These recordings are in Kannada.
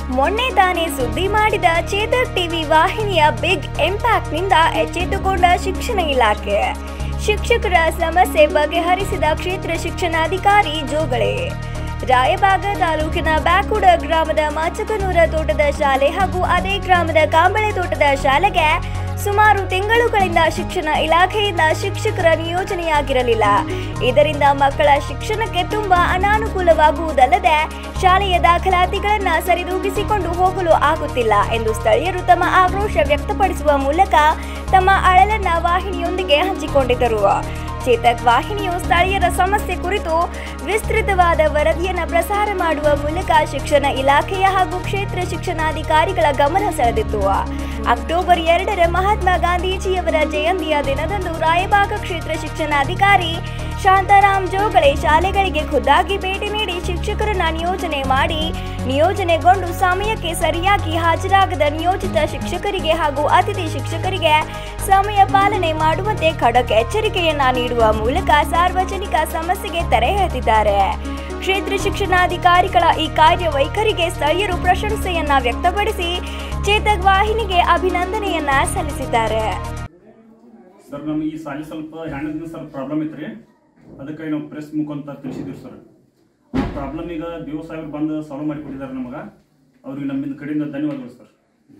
ಮೊನ್ನೆ ತಾನೇ ಸುದ್ದಿ ಮಾಡಿದ ಚೇತಕ್ ಟಿವಿ ವಾಹಿನಿಯ ಬಿಗ್ ಇಂಪ್ಯಾಕ್ಟ್ ನಿಂದ ಎಚ್ಚೆತ್ತುಕೊಂಡ ಶಿಕ್ಷಣ ಇಲಾಖೆ ಶಿಕ್ಷಕರ ಸಮಸ್ಯೆ ಬಗೆಹರಿಸಿದ ಕ್ಷೇತ್ರ ಶಿಕ್ಷಣಾಧಿಕಾರಿ ಜೋಗಳೆ ರಾಯಬಾಗ ತಾಲೂಕಿನ ಬ್ಯಾಕುಡ ಗ್ರಾಮದ ಮಾಚಕನೂರ ತೋಟದ ಶಾಲೆ ಹಾಗೂ ಅದೇ ಗ್ರಾಮದ ಕಾಂಬಳೆ ತೋಟದ ಶಾಲೆಗೆ ಸುಮಾರು ತಿಂಗಳುಗಳಿಂದ ಶಿಕ್ಷಣ ಇಲಾಖೆಯಿಂದ ಶಿಕ್ಷಕರ ನಿಯೋಜನೆಯಾಗಿರಲಿಲ್ಲ ಇದರಿಂದ ಮಕ್ಕಳ ಶಿಕ್ಷಣಕ್ಕೆ ತುಂಬಾ ಅನಾನುಕೂಲವಾಗುವುದಲ್ಲದೆ ಶಾಲೆಯ ದಾಖಲಾತಿಗಳನ್ನು ಸರಿದೂಗಿಸಿಕೊಂಡು ಹೋಗಲು ಆಗುತ್ತಿಲ್ಲ ಎಂದು ಸ್ಥಳೀಯರು ತಮ್ಮ ಆಕ್ರೋಶ ವ್ಯಕ್ತಪಡಿಸುವ ಮೂಲಕ ತಮ್ಮ ಅಳಲನ್ನ ವಾಹಿನಿಯೊಂದಿಗೆ ಹಂಚಿಕೊಂಡಿದ್ದರು ಚೇತಕ್ ವಾಹಿನಿಯು ಸ್ಥಳೀಯರ ಸಮಸ್ಯೆ ಕುರಿತು ವಿಸ್ತೃತವಾದ ವರದಿಯನ್ನು ಪ್ರಸಾರ ಮಾಡುವ ಮೂಲಕ ಶಿಕ್ಷಣ ಇಲಾಖೆಯ ಹಾಗೂ ಕ್ಷೇತ್ರ ಶಿಕ್ಷಣಾಧಿಕಾರಿಗಳ ಗಮನ ಸೆಳೆದಿತ್ತು ಅಕ್ಟೋಬರ್ ಎರಡರ ಮಹಾತ್ಮ ಗಾಂಧೀಜಿಯವರ ಜಯಂತಿಯ ದಿನದಂದು ರಾಯಬಾಗ ಕ್ಷೇತ್ರ ಶಿಕ್ಷಣಾಧಿಕಾರಿ ಶಾಂತಾರಾಮ್ ಜೋಗಳೆ ಶಾಲೆಗಳಿಗೆ ಖುದ್ದಾಗಿ ಭೇಟಿ ನೀಡಿ ಶಿಕ್ಷಕರನ್ನ ನಿಯೋಜನೆ ಮಾಡಿ ನಿಯೋಜನೆಗೊಂಡು ಸಮಯಕ್ಕೆ ಸರಿಯಾಗಿ ಹಾಜರಾಗದ ನಿಯೋಜಿತ ಶಿಕ್ಷಕರಿಗೆ ಹಾಗೂ ಅತಿಥಿ ಶಿಕ್ಷಕರಿಗೆ ಸಮಯ ಪಾಲನೆ ಮಾಡುವಂತೆ ಖಡಕ್ ಎಚ್ಚರಿಕೆಯನ್ನ ನೀಡುವ ಮೂಲಕ ಸಾರ್ವಜನಿಕ ಸಮಸ್ಯೆಗೆ ತೆರೆ ಎಳೆದಿದ್ದಾರೆ ಕ್ಷೇತ್ರ ಶಿಕ್ಷಣಾಧಿಕಾರಿಗಳ ಈ ಕಾರ್ಯವೈಖರಿಗೆ ಸ್ಥಳೀಯರು ಪ್ರಶಂಸೆಯನ್ನ ವ್ಯಕ್ತಪಡಿಸಿ ಚೇತಕ್ ವಾಹಿನಿಗೆ ಅಭಿನಂದನೆಯನ್ನ ಸಲ್ಲಿಸಿದ್ದಾರೆ ಸರ್ ನಮ್ಗೆ ಈ ಸಾಲಿ ಸ್ವಲ್ಪ ಹೆಣ್ಣದಿಂದ ಸ್ವಲ್ಪ ಪ್ರಾಬ್ಲಮ್ ಇತ್ತು ರೀ ಅದಕ್ಕೆ ನಾವು ಪ್ರೆಸ್ ಮುಖಾಂತರ ತಿಳಿಸಿದ್ದೀವಿ ಸರ್ ಆ ಪ್ರಾಬ್ಲಮ್ ಈಗ ಬಿ ಒ ಸಾಹೇಬ್ರು ಬಂದು ಸಾಲ್ವ್ ಮಾಡಿಕೊಟ್ಟಿದ್ದಾರೆ ನಮಗೆ ಅವ್ರಿಗೆ ನಮ್ಮಿಂದ ಕಡೆಯಿಂದ ಧನ್ಯವಾದಗಳು ಸರ್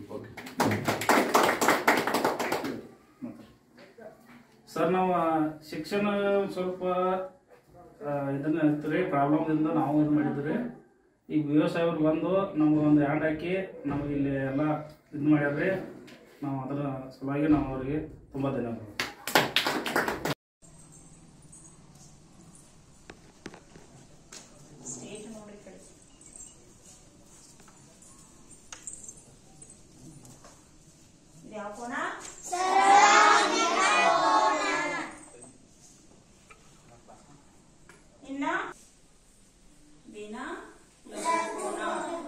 ಮತ್ತೆ. ಸರ್ ನಾವು ಆ, ಶಿಕ್ಷಣ ಸ್ವಲ್ಪ ಆ, ಇದನ್ನ ಇರ್ತೀರಿ ಪ್ರಾಬ್ಲಮ್ದಿಂದ ನಾವು ಇದು ಮಾಡಿದ್ರಿ ಈಗ ವಿ ಎಸ್ ಅವ್ರು ಬಂದು ನಮ್ಗೆ ಒಂದು ಹ್ಯಾಂಡ್ ಹಾಕಿ ನಮಗೆ ಇಲ್ಲಿ ಎಲ್ಲ ಇದು ಮಾಡ್ಯಾರ್ರಿ ನಾವು ಅದರ ಸಲುವಾಗಿ ನಾವು ಅವರಿಗೆ ತುಂಬ ಧನ್ಯವಾದಗಳು ಇನ್ನ ದಿನ ಕೋನ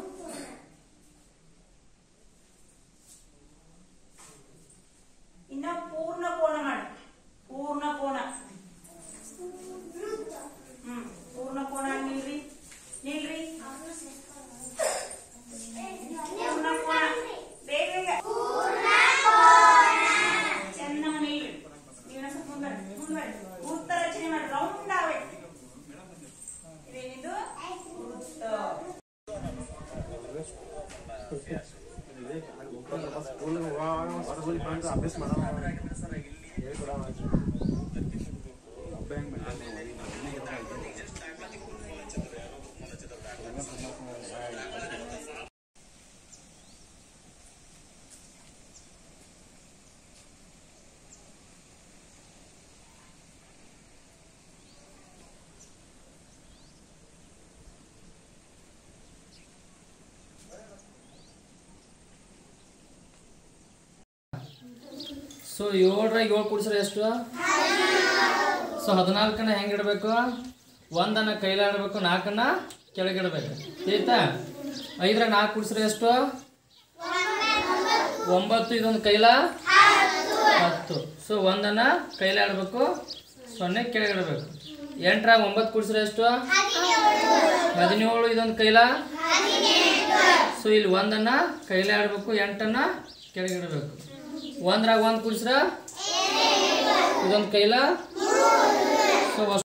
ಇನ್ನ ಪೂರ್ಣ ಕೋಣ ಮಾಡಿ ಪೂರ್ಣ ಕೋಣ ಹ್ಮ್ ಪೂರ್ಣ ಕೋಣ ನಿಲ್ರಿ ನಿಲ್ರಿ ಪೂರ್ಣ ಕೋಣ ಬೇಗ ಬೇಗ ಚೆನ್ನಾಗಿ ನಿಲ್ರಿ ನೀವನ್ನ ಸ್ವಲ್ಪ ಮುಂದ್ಬರ್ರಿ ಮುಂದ್ಬರ್ರಿ ವೃತ್ತ ರಚನೆ ಮಾಡಿ ರೌಂಡ್ ಆಗ್ಬೇಕು ಇದೇನಿದು ವೃತ್ತ ಸೊ ಏಳರಾಗ ಏಳು ಕೂಡಿಸ್ರೆ ಎಷ್ಟು ಸೊ ಹದಿನಾಲ್ಕನ್ನ ಹೆಂಗೆ ಇಡಬೇಕು ಒಂದನ್ನ ಕೈಲಾಡಬೇಕು ನಾಲ್ಕನ್ನ ಕೆಳಗಿಡಬೇಕು ಆಯ್ತಾ ಐದರ ನಾಲ್ಕು ಕೂಡಿಸ್ರೆ ಎಷ್ಟು ಒಂಬತ್ತು ಇದೊಂದು ಕೈಲ ಹತ್ತು ಸೊ ಒಂದನ್ನ ಕೈಲಾಡಬೇಕು ಸೊನ್ನೆ ಕೆಳಗಿಡಬೇಕು ಎಂಟರಾಗ ಒಂಬತ್ತು ಕೂಡಿಸ್ರೆ ಎಷ್ಟು ಹದಿನೇಳು ಇದೊಂದು ಕೈಲ ಸೊ ಇಲ್ಲಿ ಒಂದನ್ನ ಕೈಲೇ ಆಡಬೇಕು ಎಂಟನ್ನ ಕೆಳಗಿಡಬೇಕು ಒಂದ್ರಾಗ ಒಂದು ಕೂಡಿಸ್ರ ಇದೊಂದು ಕೈಲ ಸೊ